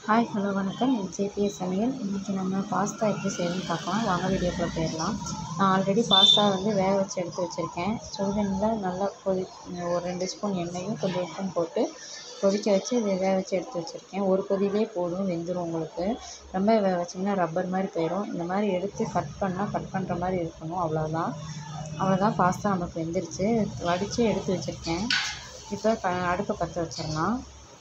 hi hello வணக்கம் இது JBS சமையல் இன்றைக்கி நம்ம பாஸ்தா எப்படி செய்யணும்னு பார்க்கலாம் வாங்க வீடியோக்குள்ளே போயிடலாம் நான் ஆல்ரெடி பாஸ்தா வந்து வேக வச்சு எடுத்து வச்சுருக்கேன் சுடுதண்ணியில் நல்லா கொதி ஒரு ரெண்டு ஸ்பூன் எண்ணெயும் கொஞ்சம் உப்பும் போட்டு கொதிக்க வச்சு இதை வேக வச்சு எடுத்து வச்சுருக்கேன் ஒரு கொதியிலே போதும் வெந்துடும் உங்களுக்கு ரொம்ப வேக வச்சிங்கன்னா ரப்பர் மாதிரி போயிடும் இந்த மாதிரி எடுத்து கட் பண்ணால் கட் பண்ணுற மாதிரி இருக்கணும் அவ்வளோதான் அவ்வளோதான் பாஸ்தா நமக்கு வெந்துருச்சு வடித்து எடுத்து வச்சுருக்கேன் இப்போ க அடுப்பை பற்ற வச்சிடலாம்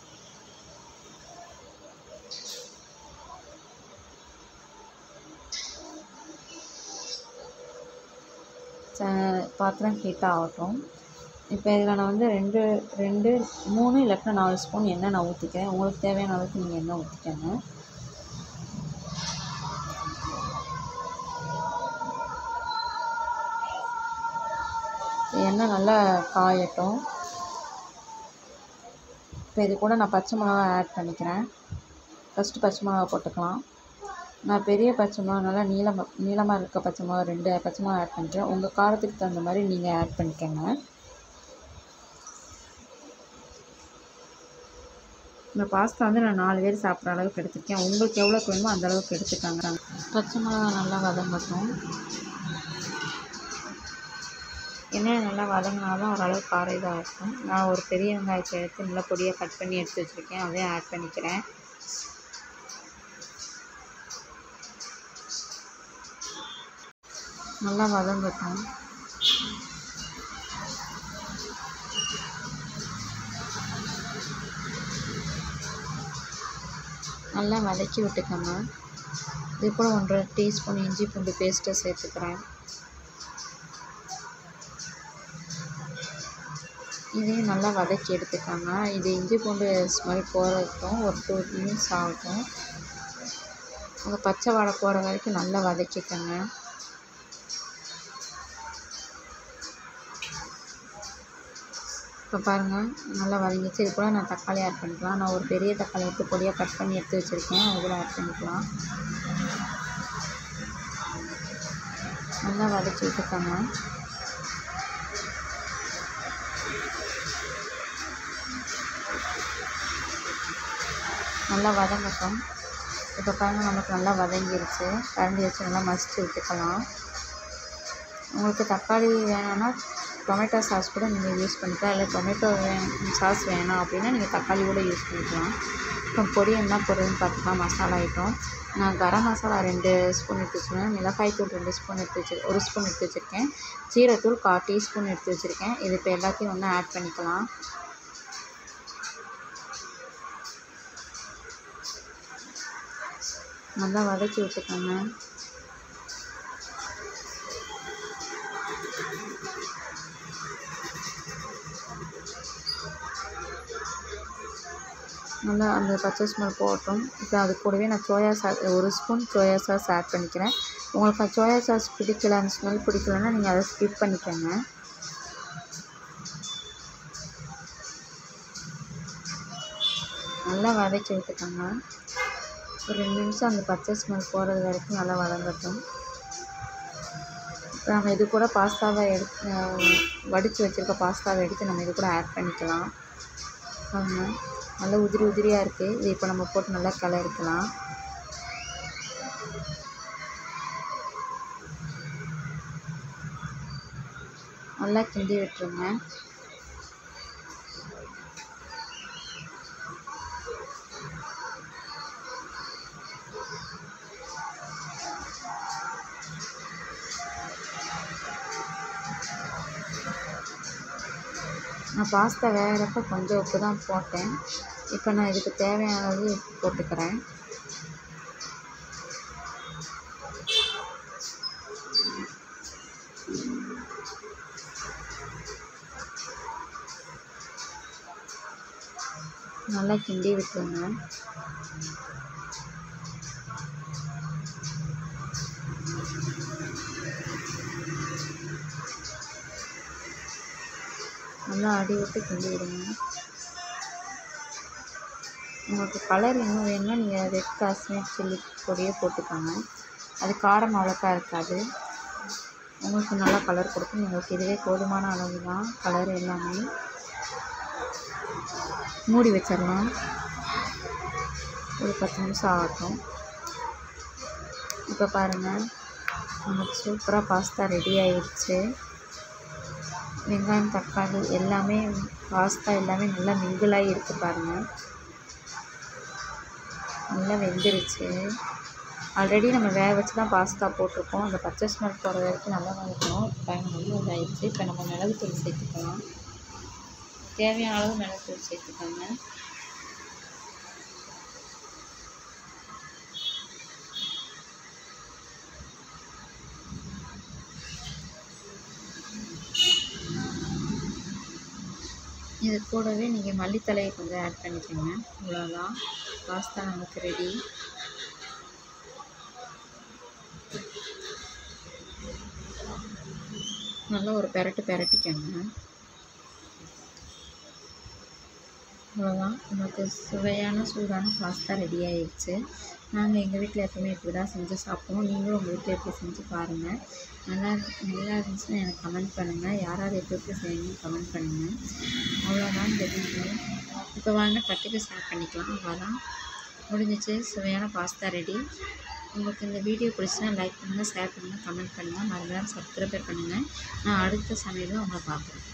ச பாத்திரம் ஹீட் ஆகட்டும் இப்போ இதில் நான் வந்து ரெண்டு ரெண்டு மூணு இல்லாட்டினா நாலு ஸ்பூன் எண்ணெய் நான் ஊற்றிக்கிறேன் உங்களுக்கு தேவையான அளவுக்கு நீங்கள் எண்ணெய் ஊற்றிக்கோங்க எண்ணெய் நல்லா காயட்டும் இப்போ இது கூட நான் பச்சை மிளகா ஆட் பண்ணிக்கிறேன் ஃபஸ்ட்டு பச்சை மிளகா போட்டுக்கலாம் நான் பெரிய பச்சை மிளகா நல்லா நீளமாக நீளமாக இருக்க பச்சை மிளகா ரெண்டு பச்சை மிளகா ஆட் பண்ணிக்கிறேன் உங்கள் காரத்துக்கு தகுந்த மாதிரி நீங்கள் ஆட் பண்ணிக்கோங்க இந்த பாஸ்தா வந்து நான் நாலு பேர் சாப்பிட்ற அளவுக்கு எடுத்துருக்கேன் உங்களுக்கு எவ்வளோக்கு வேணுமோ அந்த அளவுக்கு எடுத்துக்காங்க பச்சை மிளகா நல்லா வதங்கட்டும் எண்ணெய் நல்லா வதங்கினா தான் ஓரளவுக்கு காரம் இதாக இருக்கும் நான் ஒரு பெரிய வெங்காயத்தை எடுத்து நல்லா பொடியாக கட் பண்ணி எடுத்து வச்சுருக்கேன் அதையும் ஆட் பண்ணிக்கிறேன் நல்லா வதங்கட்டும் நல்லா வதக்கி விட்டுக்கோங்க இது கூட ஒன்றரை டீஸ்பூன் இஞ்சி பூண்டு பேஸ்ட்டை சேர்த்துக்கிறேன் இதையும் நல்லா வதக்கி எடுத்துக்கோங்க இது இஞ்சி பூண்டு ஸ்மெல் போகிறதுக்கும் ஒரு டூ மினிட்ஸ் ஆகட்டும் அந்த பச்சை வாடை போகிற வரைக்கும் நல்லா வதக்கிக்கோங்க இப்போ பாருங்கள் நல்லா வதங்கிச்சு இது கூட நான் தக்காளி ஆட் பண்ணிக்கலாம் நான் ஒரு பெரிய தக்காளி எடுத்து பொடியாக கட் பண்ணி எடுத்து வச்சுருக்கேன் அது கூட ஆட் பண்ணிக்கலாம் நல்லா வதக்கி விட்டுக்கோங்க நல்லா வதங்கட்டும் இப்போ பாருங்கள் நமக்கு நல்லா வதங்கிருச்சு கரண்டி வச்சு நல்லா மசிச்சு விட்டுக்கலாம் உங்களுக்கு தக்காளி வேணும்னா டொமேட்டோ சாஸ் கூட நீங்கள் யூஸ் பண்ணிக்கலாம் இல்லை டொமேட்டோ வே சாஸ் வேணாம் அப்படின்னா நீங்கள் தக்காளி கூட யூஸ் பண்ணிக்கலாம் இப்போ பொடி என்ன பொருள்னு பார்த்துக்கலாம் மசாலா ஐட்டம் நான் கரம் மசாலா ரெண்டு ஸ்பூன் எடுத்து வச்சுருக்கேன் மிளகாய்த்தூள் ரெண்டு ஸ்பூன் எடுத்து வச்சு ஒரு ஸ்பூன் எடுத்து வச்சுருக்கேன் ஜீரத்தூள் கால் டீஸ்பூன் எடுத்து வச்சுருக்கேன் இது இப்போ எல்லாத்தையும் ஒன்றா ஆட் பண்ணிக்கலாம் நல்லா வதக்கி விட்டுக்கோங்க நல்லா அந்த பச்சை ஸ்மெல் போகட்டும் இப்போ அது கூடவே நான் சோயா சாஸ் ஒரு ஸ்பூன் சோயா சாஸ் ஆட் பண்ணிக்கிறேன் உங்களுக்கு அந்த சோயா சாஸ் பிடிக்கல அந்த ஸ்மெல் பிடிக்கலன்னா நீங்கள் அதை ஸ்கிப் பண்ணிக்கோங்க நல்லா வதக்கி விட்டுக்கோங்க ஒரு ரெண்டு நிமிஷம் அந்த பச்சை ஸ்மெல் போகிறது வரைக்கும் நல்லா வதங்கட்டும் நம்ம இது கூட பாஸ்தாவை எடுத்து வடித்து வச்சுருக்க பாஸ்தாவை எடுத்து நம்ம இது கூட ஆட் பண்ணிக்கலாம் பாருங்க நல்லா உதிரி உதிரியாக இருக்குது இது இப்போ நம்ம போட்டு நல்லா கிளறிக்கலாம் நல்லா கிண்டி விட்டுருங்க நான் பாஸ்தா வேகிறப்ப கொஞ்சம் உப்பு தான் போட்டேன் இப்போ நான் இதுக்கு தேவையானது உப்பு போட்டுக்கிறேன் நல்லா கிண்டி விட்டுருங்க நல்லா அடி விட்டு கிண்டி விடுங்க உங்களுக்கு கலர் இன்னும் வேணும்னா நீங்கள் ரெட் காஷ்மீர் சில்லி பொடியே போட்டுக்கோங்க அது காரம் அவ்வளோக்கா இருக்காது உங்களுக்கு நல்லா கலர் கொடுக்கும் உங்களுக்கு இதுவே போதுமான அளவு தான் கலர் எல்லாமே மூடி வச்சிடலாம் ஒரு பத்து நிமிஷம் ஆகட்டும் இப்போ பாருங்கள் நமக்கு சூப்பராக பாஸ்தா ரெடி ஆயிடுச்சு வெங்காயம் தக்காளி எல்லாமே பாஸ்தா எல்லாமே நல்லா மிங்கிளாகி இருக்குது பாருங்கள் நல்லா வெந்துருச்சு ஆல்ரெடி நம்ம வேக வச்சு தான் பாஸ்தா போட்டிருக்கோம் அந்த பச்சை ஸ்மெல் போகிற வரைக்கும் நல்லா வதக்கணும் பாருங்க நல்லா இதாகிடுச்சு இப்போ நம்ம மிளகுத்தூள் சேர்த்துக்கலாம் தேவையான அளவு மிளகுத்தூள் சேர்த்துக்கோங்க இது கூடவே நீங்கள் மல்லித்தலையை கொஞ்சம் ஆட் பண்ணிக்கோங்க இவ்வளோதான் பாஸ்தா நமக்கு ரெடி நல்லா ஒரு பெரட்டு பெரட்டிக்கோங்க அவ்வளோதான் நமக்கு சுவையான சூடான பாஸ்தா ரெடி ஆயிடுச்சு நாங்கள் எங்கள் வீட்டில் எப்பவுமே இப்படி தான் செஞ்சு சாப்பிடுவோம் நீங்களும் உங்கள் வீட்டில் எப்படி செஞ்சு பாருங்கள் நல்லா நல்லா இருந்துச்சுன்னா எனக்கு கமெண்ட் பண்ணுங்கள் யார் யார் எப்படி எப்படி செய்யணும்னு கமெண்ட் பண்ணுங்கள் அவ்வளோதான் இந்த வீடியோ இப்போ வாங்க கட்டிக்கு ஸ்டார்ட் பண்ணிக்கலாம் அவ்வளோதான் முடிஞ்சிச்சு சுவையான பாஸ்தா ரெடி உங்களுக்கு இந்த வீடியோ பிடிச்சினா லைக் பண்ணுங்கள் ஷேர் பண்ணுங்கள் கமெண்ட் பண்ணுங்கள் மறந்துடாமல் சப்ஸ்கிரைப் பண்ணுங்கள் நான் அடுத்த சமையலும் உங்களை பார்க்குறேன்